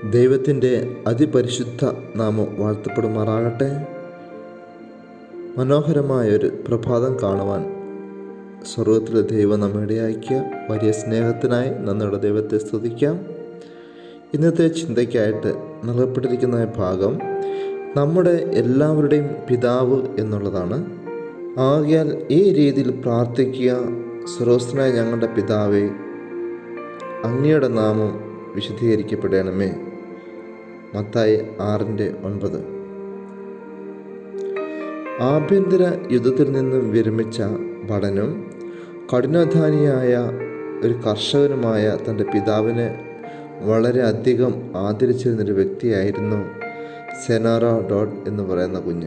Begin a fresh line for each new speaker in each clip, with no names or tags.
ദൈവത്തിൻ്റെ അതിപരിശുദ്ധ നാമം വാഴ്ത്തപ്പെടുമാറാകട്ടെ മനോഹരമായൊരു പ്രഭാതം കാണുവാൻ സ്വർഗത്തിലെ ദൈവം നമ്മെ ഇടയാക്കിയ വലിയ സ്നേഹത്തിനായി നന്ദിയുടെ ദൈവത്തെ സ്തുതിക്കാം ഇന്നത്തെ ചിന്തയ്ക്കായിട്ട് നൽകപ്പെട്ടിരിക്കുന്ന ഭാഗം നമ്മുടെ എല്ലാവരുടെയും പിതാവ് എന്നുള്ളതാണ് ആകയാൽ ഈ രീതിയിൽ പ്രാർത്ഥിക്കുക സ്രോസ്തനായ ഞങ്ങളുടെ പിതാവേ അങ്ങയുടെ നാമം വിശദീകരിക്കപ്പെടണമേ മത്തായി ആറിൻ്റെ ഒൻപത് ആഭ്യന്തര യുദ്ധത്തിൽ നിന്നും വിരമിച്ച ഭടനും കഠിനാധാനിയായ ഒരു കർഷകനുമായ തൻ്റെ പിതാവിനെ വളരെ അധികം ആദരിച്ചിരുന്നൊരു വ്യക്തിയായിരുന്നു സെനാറ ഡോട്ട് എന്ന് പറയുന്ന കുഞ്ഞ്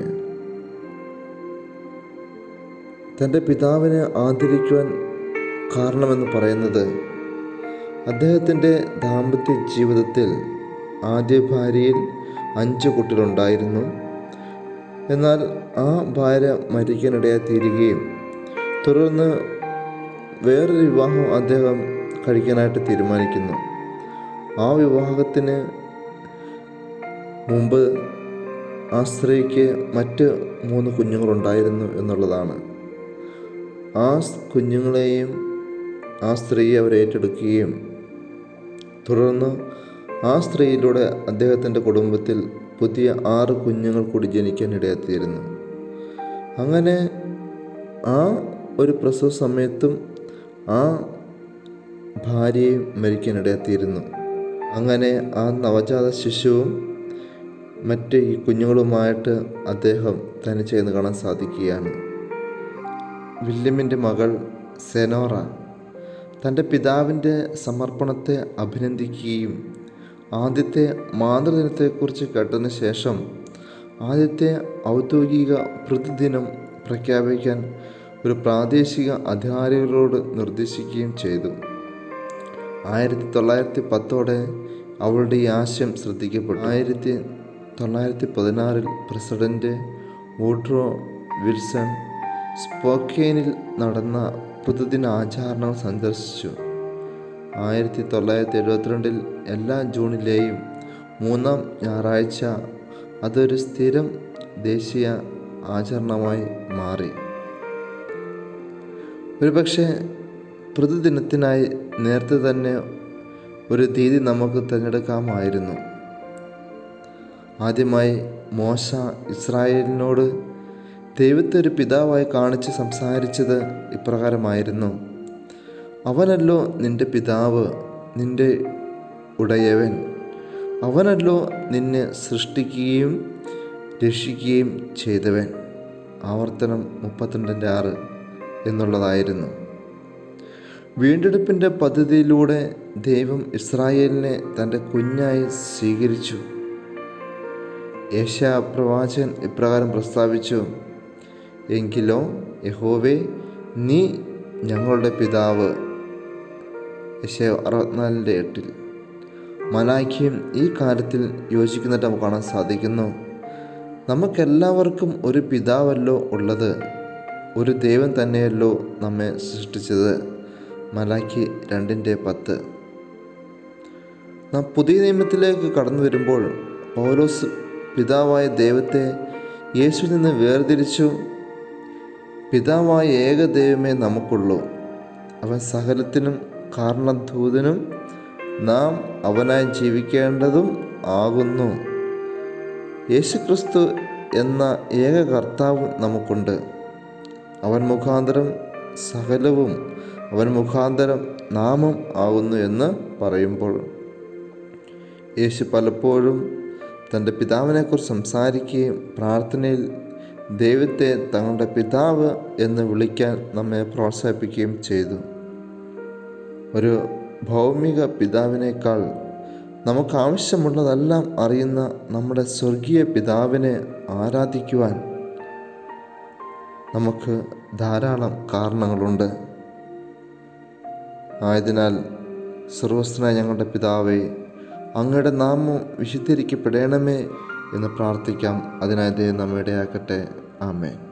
തൻ്റെ പിതാവിനെ ആദരിക്കുവാൻ കാരണമെന്ന് പറയുന്നത് അദ്ദേഹത്തിൻ്റെ ദാമ്പത്യ ജീവിതത്തിൽ ആദ്യ ഭാര്യയിൽ അഞ്ച് കുട്ടികളുണ്ടായിരുന്നു എന്നാൽ ആ ഭാര്യ മരിക്കാനിടയായി തീരുകയും തുടർന്ന് വേറൊരു വിവാഹം അദ്ദേഹം കഴിക്കാനായിട്ട് തീരുമാനിക്കുന്നു ആ വിവാഹത്തിന് മുമ്പ് ആ സ്ത്രീക്ക് മറ്റ് മൂന്ന് കുഞ്ഞുങ്ങളുണ്ടായിരുന്നു എന്നുള്ളതാണ് ആ കുഞ്ഞുങ്ങളെയും ആ സ്ത്രീയെ അവർ ഏറ്റെടുക്കുകയും തുടർന്ന് ആ സ്ത്രീയിലൂടെ അദ്ദേഹത്തിൻ്റെ കുടുംബത്തിൽ പുതിയ ആറ് കുഞ്ഞുങ്ങൾ കൂടി ജനിക്കാൻ ഇടയാത്തിയിരുന്നു അങ്ങനെ ആ ഒരു പ്രസവ സമയത്തും ആ ഭാര്യയും മരിക്കാൻ ഇടയാത്തിയിരുന്നു അങ്ങനെ ആ നവജാത ശിശുവും മറ്റ് ഈ കുഞ്ഞുങ്ങളുമായിട്ട് അദ്ദേഹം തനിച്ചെന്ന് കാണാൻ സാധിക്കുകയാണ് വില്യമിൻ്റെ മകൾ സെനോറ തൻ്റെ പിതാവിൻ്റെ സമർപ്പണത്തെ അഭിനന്ദിക്കുകയും ആദ്യത്തെ മാതൃദിനത്തെക്കുറിച്ച് കേട്ടതിന് ശേഷം ആദ്യത്തെ ഔദ്യോഗിക പ്രതിദിനം പ്രഖ്യാപിക്കാൻ ഒരു പ്രാദേശിക അധികാരികളോട് നിർദ്ദേശിക്കുകയും ചെയ്തു ആയിരത്തി തൊള്ളായിരത്തി പത്തോടെ അവളുടെ ഈ ആശയം ശ്രദ്ധിക്കപ്പെട്ടു ആയിരത്തി തൊള്ളായിരത്തി പതിനാറിൽ പ്രസിഡന്റ് വൂഡ്രോ വിൽസൺ സ്പോക്കേനിൽ നടന്ന പ്രതിദിന ആചരണങ്ങൾ സന്ദർശിച്ചു ആയിരത്തി തൊള്ളായിരത്തി എഴുപത്തിരണ്ടിൽ എല്ലാ ജൂണിലെയും മൂന്നാം ഞായറാഴ്ച അതൊരു സ്ഥിരം ദേശീയ ആചരണമായി മാറി ഒരുപക്ഷെ പ്രതിദിനത്തിനായി നേരത്തെ തന്നെ ഒരു തീയതി നമുക്ക് തിരഞ്ഞെടുക്കാമായിരുന്നു ആദ്യമായി മോശ ഇസ്രായേലിനോട് ദൈവത്തെ ഒരു പിതാവായി കാണിച്ച് സംസാരിച്ചത് ഇപ്രകാരമായിരുന്നു അവനല്ലോ നിന്റെ പിതാവ് നിന്റെ ഉടയവൻ അവനല്ലോ നിന്നെ സൃഷ്ടിക്കുകയും രക്ഷിക്കുകയും ചെയ്തവൻ ആവർത്തനം മുപ്പത്തിരണ്ടിൻ്റെ ആറ് എന്നുള്ളതായിരുന്നു വീണ്ടെടുപ്പിൻ്റെ പദ്ധതിയിലൂടെ ദൈവം ഇസ്രായേലിനെ തൻ്റെ കുഞ്ഞായി സ്വീകരിച്ചു യേശ പ്രവാചകൻ ഇപ്രകാരം പ്രസ്താവിച്ചു എങ്കിലോ യഹോവേ നീ ഞങ്ങളുടെ പിതാവ് യശ അറുപത്തിനാലിൻ്റെ എട്ടിൽ മലാഖ്യം ഈ കാര്യത്തിൽ യോജിക്കുന്നതായിട്ട് നമുക്ക് കാണാൻ സാധിക്കുന്നു നമുക്കെല്ലാവർക്കും ഒരു പിതാവല്ലോ ഉള്ളത് ഒരു ദൈവം തന്നെയല്ലോ നമ്മെ സൃഷ്ടിച്ചത് മലാഖി രണ്ടിൻ്റെ പത്ത് നാം പുതിയ നിയമത്തിലേക്ക് കടന്നു വരുമ്പോൾ പൗലോസ് പിതാവായ ദൈവത്തെ യേശുവിൽ നിന്ന് വേർതിരിച്ചു പിതാവായ ഏക ദൈവമേ നമുക്കുള്ളൂ അവൻ സകലത്തിനും കാരണദൂതനും നാം അവനായി ജീവിക്കേണ്ടതും ആകുന്നു യേശുക്രിസ്തു എന്ന ഏക കർത്താവ് നമുക്കുണ്ട് അവൻ മുഖാന്തരം സകലവും അവൻ മുഖാന്തരം നാമം ആകുന്നു എന്ന് പറയുമ്പോൾ യേശു പലപ്പോഴും തൻ്റെ പിതാവിനെക്കുറിച്ച് സംസാരിക്കുകയും പ്രാർത്ഥനയിൽ ദൈവത്തെ തങ്ങളുടെ പിതാവ് എന്ന് വിളിക്കാൻ നമ്മെ പ്രോത്സാഹിപ്പിക്കുകയും ചെയ്തു ഒരു ഭൗമിക പിതാവിനേക്കാൾ നമുക്ക് ആവശ്യമുള്ളതെല്ലാം അറിയുന്ന നമ്മുടെ സ്വർഗീയ പിതാവിനെ ആരാധിക്കുവാൻ നമുക്ക് ധാരാളം കാരണങ്ങളുണ്ട് ആയതിനാൽ സർവസ്വനായ ഞങ്ങളുടെ പിതാവേ അങ്ങയുടെ നാമം വിശുദ്ധീകരിക്കപ്പെടണമേ എന്ന് പ്രാർത്ഥിക്കാം അതിനായി ദൈവം നമ്മെ ഇടയാക്കട്ടെ ആമേൻ